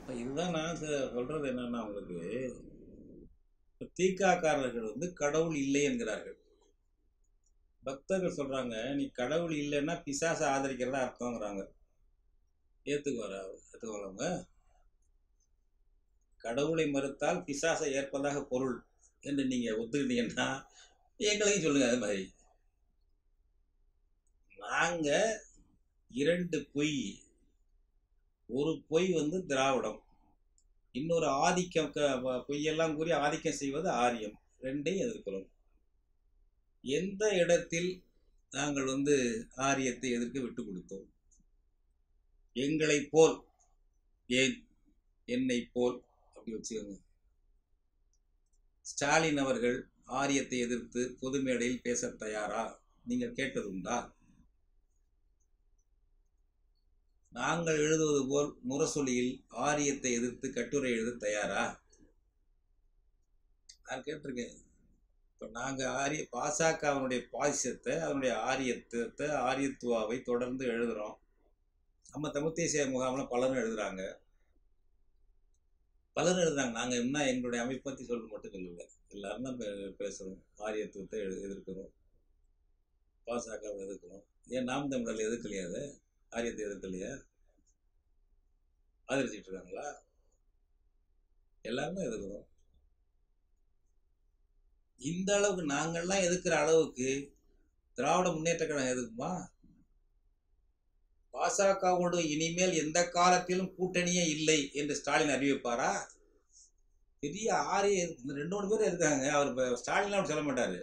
இப்ப இதுதான் நான் சொ- சொல்றது என்னன்னா உங்களுக்கு இப்ப தீக்காக்காரர்கள் வந்து கடவுள் இல்லை என்கிறார்கள் பக்தர்கள் சொல்றாங்க நீ கடவுள் இல்லைன்னா பிசாசை ஆதரிக்கிறதா அர்த்தங்கிறாங்க ஏத்துக்குவாரா ஏத்துக்குவாங்க கடவுளை மறுத்தால் பிசாசை ஏற்பதாக பொருள் என்று நீங்க ஒத்துக்கிட்டீங்கன்னா எங்களையும் சொல்லுங்க அது மாதிரி நாங்க இரண்டு பொய் ஒரு பொய் வந்து திராவிடம் இன்னொரு ஆதிக்கம் க- வ- பொய்யெல்லாம் கூறி ஆதிக்கம் செய்வது ஆரியம் ரெண்டையும் எதிர்க்கிறோம் எந்த இடத்தில் நாங்கள் வந்து ஆரியத்தை எதிர்க்க விட்டு கொடுத்தோம் எங்களைப் போல் ஏன் என்னை போல் அப்படி வச்சுக்கோங்க ஸ்டாலின் அவர்கள் ஆரியத்தை எதிர்த்து பொது மேடையில் பேச தயாரா நீங்கள் கேட்டதுண்டா நாங்கள் எழுதுவது போல் முரசொலியில் ஆரியத்தை எதிர்த்து கட்டுரை எழுத தயாரா நான் கேட்டிருக்கேன் இப்போ நாங்கள் ஆரிய பாசகவனுடைய பாசிசத்தை அதனுடைய ஆரியத்தை ஆரியத்துவாவை தொடர்ந்து எழுதுகிறோம் நம்ம தமிழ் தேசிய முகாமில் பலரும் எழுதுறாங்க பலரும் எழுதுறாங்க நாங்கள் என்ன எங்களுடைய அமைப்பை பற்றி சொல்ல மட்டும் சொல்லல எல்லாரும் தான் பே- பேசுறோம் ஆரியத்துவத்தை எழு எதிர்க்கிறோம் பாசகவை எதிர்க்கிறோம் ஏன் நாம் தமிழர் எதிர்க்கலையா அதை ஆரியத்தை எதிர்க்கலையா ஆதரிச்சிட்டு இருக்காங்களா எல்லாருமே எதிர்க்கிறோம் இந்த அளவுக்கு நாங்கள்லாம் எதிர்க்கிற அளவுக்கு திராவிட முன்னேற்ற கழகம் எதுக்குமா பாசகவோடு இனிமேல் எந்த காலத்திலும் கூட்டணியே இல்லை என்று ஸ்டாலின் அறிவிப்பாரா பெரிய ஆரிய இந்த ரெண்டு மூணு பேர் இருக்காங்க அவர் இப்ப ஸ்டாலின்லாம் அப்படி சொல்ல மாட்டாரு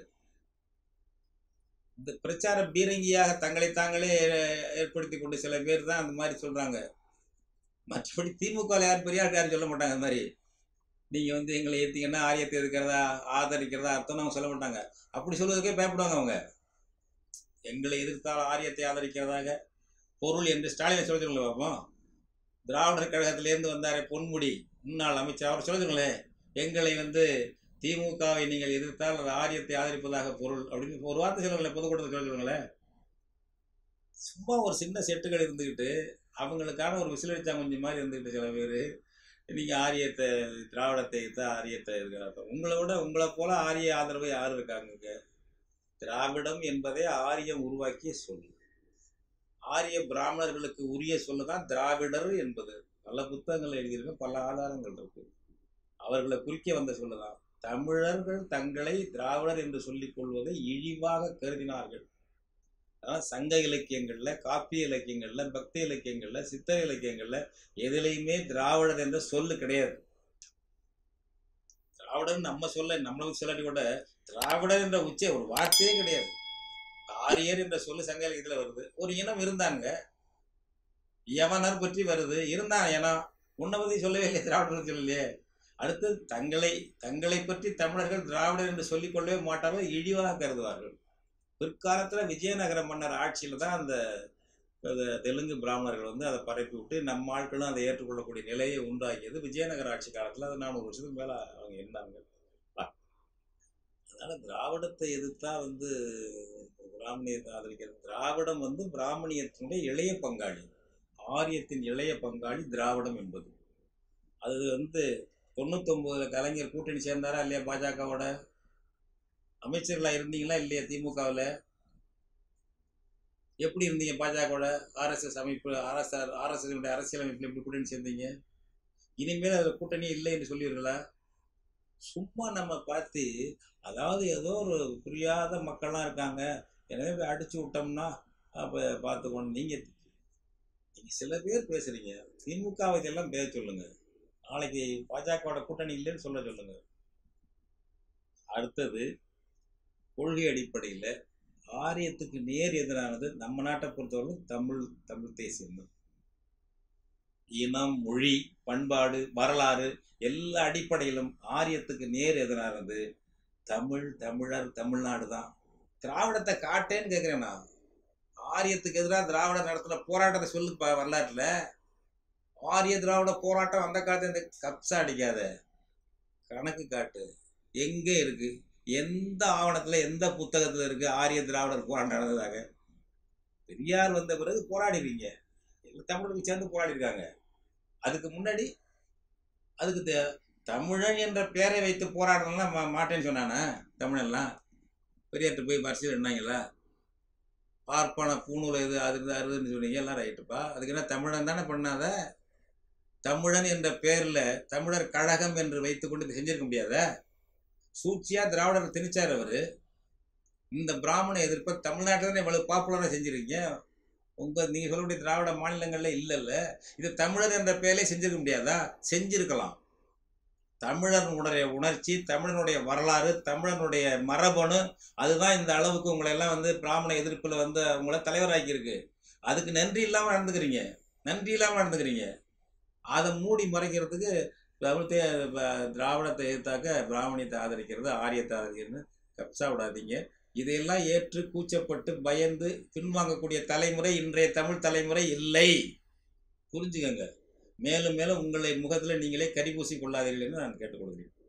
இந்த பிரச்சார பீரங்கியாக தங்களை தாங்களே ஏ- ஏற்படுத்தி கொண்டு சில பேர் தான் அந்த மாதிரி சொல்றாங்க மற்றபடி திமுக யார் பெரிய ஆள் யாரும் சொல்ல மாட்டாங்க அந்த மாதிரி நீங்க வந்து எங்களை ஏத்தீங்கன்னா ஆரியத்தை எதிர்க்கிறதா ஆதரிக்கிறதா அர்த்தம் அவங்க சொல்ல மாட்டாங்க அப்படி சொல்வதற்கே பயப்படுவாங்க அவங்க எங்களை எதிர்த்தால் ஆரியத்தை ஆதரிக்கிறதாக பொருள் என்று ஸ்டாலினை சொல்லிருங்களே பார்ப்போம் திராவிடர் கழகத்திலேருந்து வந்தாரே பொன்முடி முன்னாள் அமைச்சர் அவர் சொல்லுங்களே எங்களை வந்து திமுகவை நீங்கள் எதிர்த்தால் அது ஆரியத்தை ஆதரிப்பதாக பொருள் அப்படின்னு ஒரு வார்த்தை சொல்லுங்களேன் பொதுக்கூட்டத்தில் சொல்லுங்களேன் சும்மா ஒரு சின்ன செட்டுகள் இருந்துக்கிட்டு அவங்களுக்கான ஒரு விசிலடிச்சா கொஞ்சம் மாதிரி இருந்துக்கிட்டு சில பேர் நீங்கள் ஆரியத்தை திராவிடத்தை தான் ஆரியத்தை இருக்கிறாங்க உங்களை விட உங்களை போல ஆரிய ஆதரவு யார் இருக்காங்க திராவிடம் என்பதை ஆரியம் உருவாக்கிய சொல் ஆரிய பிராமணர்களுக்கு உரிய சொல்லு தான் திராவிடர் என்பது பல புத்தகங்கள் எழுதியிருக்க பல ஆதாரங்கள் இருக்கு அவர்களை குறிக்க வந்த சொல்லுதான் தமிழர்கள் தங்களை திராவிடர் என்று சொல்லிக் கொள்வதை இழிவாக கருதினார்கள் அதான் சங்க இலக்கியங்கள்ல காப்பிய இலக்கியங்கள்ல பக்தி இலக்கியங்கள்ல சித்தர் இலக்கியங்கள்ல எதுலையுமே திராவிடர் என்ற சொல்லு கிடையாது திராவிடர் நம்ம சொல்ல நம்மளுக்கு சொல்லாட்டி கூட திராவிடர் என்ற உச்ச ஒரு வார்த்தையே கிடையாது ஆரியர் என்ற சொல்லு சங்க இலக்கியத்துல வருது ஒரு இனம் இருந்தாங்க யவனர் பற்றி வருது இருந்தான் இனம் உன்னை பத்தி சொல்லவே இல்லையே திராவிடர் சொல்லலையே அடுத்து தங்களை தங்களை பற்றி தமிழர்கள் திராவிடர் என்று சொல்லிக் கொள்ளவே மாட்டார்கள் இழிவாக கருதுவார்கள் பிற்காலத்துல விஜயநகர மன்னர் ஆட்சியில தான் அந்த அந்த தெலுங்கு பிராமணர்கள் வந்து அதை பரப்பி விட்டு நம்ம ஆட்களும் அதை ஏற்றுக்கொள்ளக்கூடிய நிலையை உண்டாக்கியது விஜயநகர ஆட்சி காலத்துல அது நானூறு வருஷத்துக்கு மேல அவங்க இருந்தாங்க அதனால திராவிடத்தை எதிர்த்தா வந்து பிராமணியத்தை ஆதரிக்கிறது திராவிடம் வந்து பிராமணியத்தினுடைய இளைய பங்காளி ஆரியத்தின் இளைய பங்காளி திராவிடம் என்பது அது வந்து தொண்ணூத்தொன்பதுல கலைஞர் கூட்டணி சேர்ந்தாரா இல்லையா பாஜகவோட அமைச்சர்களா இருந்தீங்களா இல்லையா திமுகவில் எப்படி இருந்தீங்க பாஜகவோட ஆர்எஸ்எஸ் அமைப்பு ஆர்எஸ்ஆர் ஆர்எஸ்எஸ் அரசியல் அமைப்பில் எப்படி கூட்டணி சேர்ந்தீங்க இனிமேல் அதில் கூட்டணி இல்லை என்று சொல்லிடுங்களா சும்மா நம்ம பார்த்து அதாவது ஏதோ ஒரு புரியாத மக்கள்லாம் இருக்காங்க எனவே போய் அடிச்சு விட்டோம்னா அப்போ பார்த்துக்கணும் நீங்கள் நீங்கள் சில பேர் பேசுறீங்க திமுகவை இதெல்லாம் பேச சொல்லுங்க நாளைக்கு பாஜகவோட கூட்டணி இல்லைன்னு சொல்ல சொல்லுங்க அடுத்தது கொள்கை அடிப்படையில் ஆரியத்துக்கு நேர் எதிரானது நம்ம நாட்டை பொறுத்தவரை தமிழ் தமிழ் தேசியம் தான் இனம் மொழி பண்பாடு வரலாறு எல்லா அடிப்படையிலும் ஆரியத்துக்கு நேர் எதிரானது தமிழ் தமிழர் தமிழ்நாடு தான் திராவிடத்தை காட்டேன்னு கேட்குறேன் நான் ஆரியத்துக்கு எதிராக திராவிடர் நடத்தின போராட்டத்தை சொல்லு ப- வரலாற்றுல ஆரிய திராவிட போராட்டம் அந்த காலத்துல இந்த கப்சா அடிக்காத கணக்கு காட்டு எங்க இருக்கு எந்த ஆவணத்துல எந்த புத்தகத்துல இருக்கு ஆரிய திராவிடர் போராட்டம் நடந்ததாக பெரியார் வந்த பிறகு போராடிவீங்க எல்லா தமிழர்கள் சேர்ந்து போராடி இருக்காங்க அதுக்கு முன்னாடி அதுக்கு தே- தமிழன் என்ற பெயரை வைத்து போராடணும்லாம் மா மாட்டேன்னு சொன்னானே தமிழன்லாம் பெரியார்ட்ட போய் வரிசையில் நின்னாங்களா பார்ப்பன பூணூல் இது அது இது அறுதுன்னு சொன்னீங்க எல்லாம் ரைட்டுப்பா அதுக்கு என்ன தமிழன் தானே பண்ணாத தமிழன் என்ற பேரில் தமிழர் கழகம் என்று வைத்துக்கொண்டு இது செஞ்சிருக்க முடியாத சூழ்ச்சியாக திராவிடர் திணிச்சார் அவர் இந்த பிராமண எதிர்ப்பை தமிழ்நாட்டில் தானே இவ்வளவு பாப்புலராக செஞ்சுருக்கீங்க உங்கள் நீங்கள் சொல்லக்கூடிய திராவிட மாநிலங்களில் இல்லைல்ல இது தமிழர் என்ற பெயரிலே செஞ்சிருக்க முடியாதா செஞ்சிருக்கலாம் தமிழனுடைய உணர்ச்சி தமிழனுடைய வரலாறு தமிழனுடைய மரபணு அதுதான் இந்த அளவுக்கு உங்களை எல்லாம் வந்து பிராமண எதிர்ப்பில் வந்து உங்களை தலைவராக்கியிருக்கு அதுக்கு நன்றி இல்லாமல் நடந்துக்கிறீங்க நன்றி இல்லாமல் நடந்துக்கிறீங்க அதை மூடி மறைக்கிறதுக்கு தமிழத்தை ப- திராவிடத்தை எதிர்த்தாக்க பிராமணியத்தை ஆதரிக்கிறது ஆரியத்தை ஆதரிக்கிறது கப்சா விடாதீங்க இதையெல்லாம் ஏற்று கூச்சப்பட்டு பயந்து பின்வாங்கக்கூடிய தலைமுறை இன்றைய தமிழ் தலைமுறை இல்லை புரிஞ்சுக்கங்க மேலும் மேலும் உங்களை முகத்தில் நீங்களே கரிபூசி கொள்ளாதீர்கள் என்று நான் கேட்டுக்கொள்கிறேன்